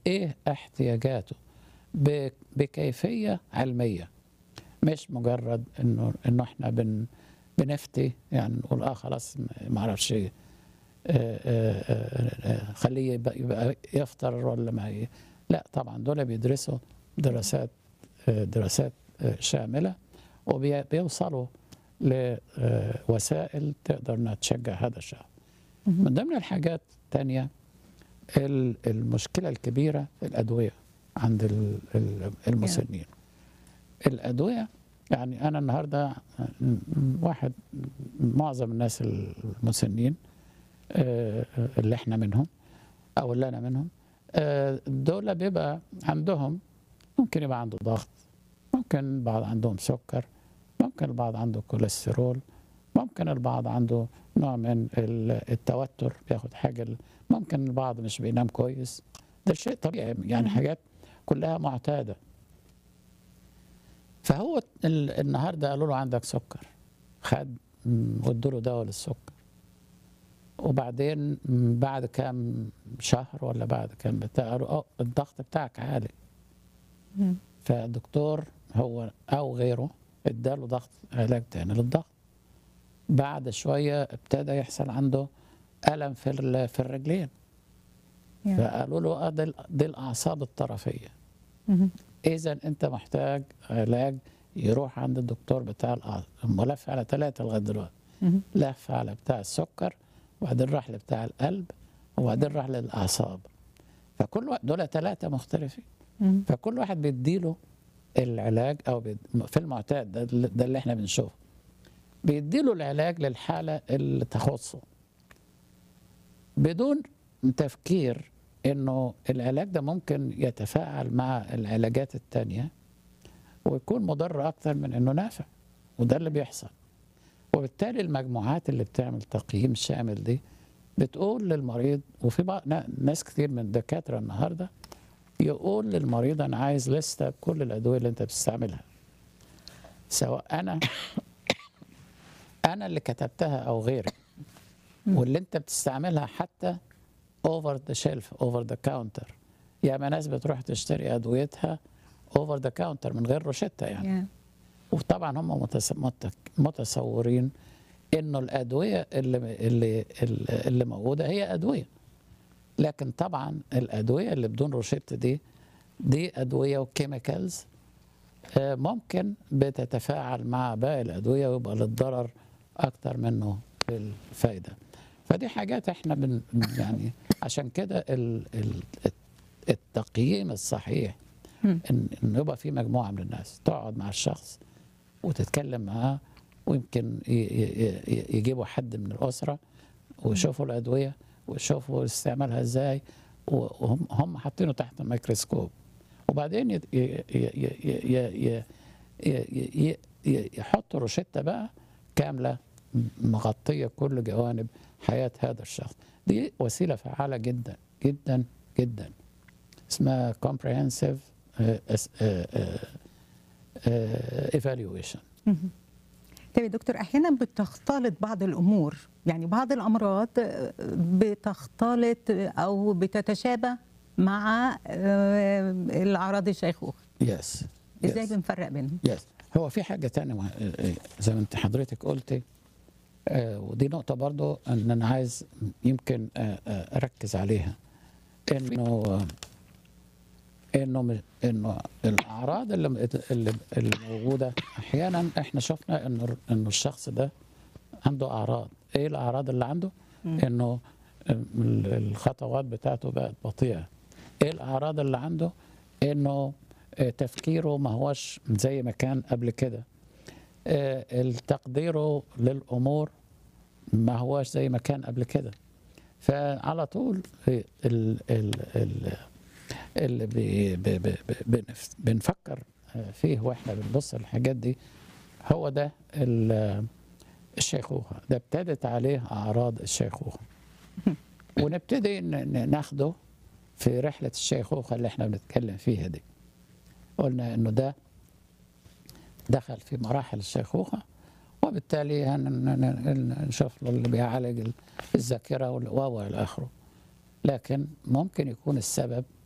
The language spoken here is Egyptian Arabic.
ايه احتياجاته ب- بكيفيه علميه مش مجرد انه انه احنا بن بنفتي يعني نقول اه خلاص ما اعرفش ايه آه، آه، آه، آه، خليه يبقى, يبقى يفطر ولا ما ي... لا طبعا دول بيدرسوا دراسات آه، دراسات آه، شامله وبيوصلوا لوسائل تقدر انها تشجع هذا الشخص من ضمن الحاجات الثانيه المشكله الكبيره الادويه عند ال- ال- المسنين الادويه يعني انا النهارده م- م- واحد معظم الناس المسنين آه، اللي احنا منهم او اللي انا منهم آه، دول بيبقى عندهم ممكن يبقى عنده ضغط ممكن البعض عندهم سكر ممكن البعض عنده كوليسترول ممكن البعض عنده نوع من ال- التوتر بياخد حاجه ال- ممكن البعض مش بينام كويس ده شيء طبيعي يعني مم. حاجات كلها معتاده فهو ال- النهارده قالوا له عندك سكر خد ودوا له دواء للسكر وبعدين م، بعد كام شهر ولا بعد كام بتاع قالوا اه الضغط بتاعك عالي مم. فالدكتور هو او غيره اداله ضغط علاج تاني للضغط بعد شويه ابتدى يحصل عنده الم في ال- في الرجلين يا. فقالوا له اه دي ال- دي الاعصاب الطرفيه مم. اذا انت محتاج علاج يروح عند الدكتور بتاع الاعصاب ملف على ثلاثه لغايه دلوقتي مم. لف على بتاع السكر وبعدين راح لبتاع القلب وبعدين راح للاعصاب فكل واحد دول ثلاثه مختلفين مم. فكل واحد بيديله العلاج او بيد... في المعتاد ده, اللي- ده اللي احنا بنشوفه بيديله العلاج للحاله اللي تخصه بدون تفكير انه العلاج ده ممكن يتفاعل مع العلاجات التانية ويكون مضر اكتر من انه نافع وده اللي بيحصل وبالتالي المجموعات اللي بتعمل تقييم شامل دي بتقول للمريض وفي بعض نا- ناس كتير من الدكاتره النهارده يقول للمريض انا عايز لسته بكل الادويه اللي انت بتستعملها سواء انا انا اللي كتبتها او غيري واللي انت بتستعملها حتى اوفر ذا شيلف اوفر ذا كاونتر ياما ناس بتروح تشتري ادويتها اوفر ذا كاونتر من غير روشته يعني يا. وطبعا هم متس- مت- متصورين انه الادويه اللي اللي اللي اللي موجوده هي ادويه لكن طبعا الادويه اللي بدون روشته دي دي ادويه وكيميكالز آه، ممكن بتتفاعل مع باقي الادويه ويبقى للضرر اكتر منه للفايده فدي حاجات احنا بن يعني عشان كده ال- ال- التقييم الصحيح مم. ان انه يبقى في مجموعه من الناس تقعد مع الشخص وتتكلم معاه ويمكن ي- ي- ي- يجيبوا حد من الاسره ويشوفوا الادويه ويشوفوا استعمالها ازاي وهم هم حاطينه تحت الميكروسكوب وبعدين ي- ي- ي- ي- ي- ي- ي- ي- يحطوا روشته بقى كامله مغطيه كل جوانب حياه هذا الشخص دي وسيله فعاله جدا جدا جدا اسمها comprehensive آه، اس- آه، آه، آه، evaluation مم. طيب يا دكتور احيانا بتختلط بعض الامور يعني بعض الامراض آه، بتختلط او بتتشابه مع آه، الاعراض الشيخوخه يس ازاي بنفرق بينهم يس هو في حاجه تانية مه- آه، آه، زي ما انت حضرتك قلتي آه، ودي نقطه برضو ان انا عايز يمكن آه، آه، اركز عليها انه آه، انه م- انه الاعراض اللي اللي, اللي موجوده احيانا احنا شفنا انه انه الشخص ده عنده اعراض ايه الاعراض اللي عنده مم. انه ال- الخطوات بتاعته بقت بطيئه ايه الاعراض اللي عنده انه آه، تفكيره ما هوش زي ما كان قبل كده آه، تقديره للامور ما هوش زي ما كان قبل كده فعلى طول ال ال ال اللي بي بي بي بي بنف- بنفكر فيه واحنا بنبص الحاجات دي هو ده ال- الشيخوخه ده ابتدت عليه اعراض الشيخوخه ونبتدي ن- ن- ناخده في رحله الشيخوخه اللي احنا بنتكلم فيها دي قلنا انه ده دخل في مراحل الشيخوخه وبالتالي هن- ن- ن- نشوف له اللي بيعالج ال- الذاكره وال- و الى اخره لكن ممكن يكون السبب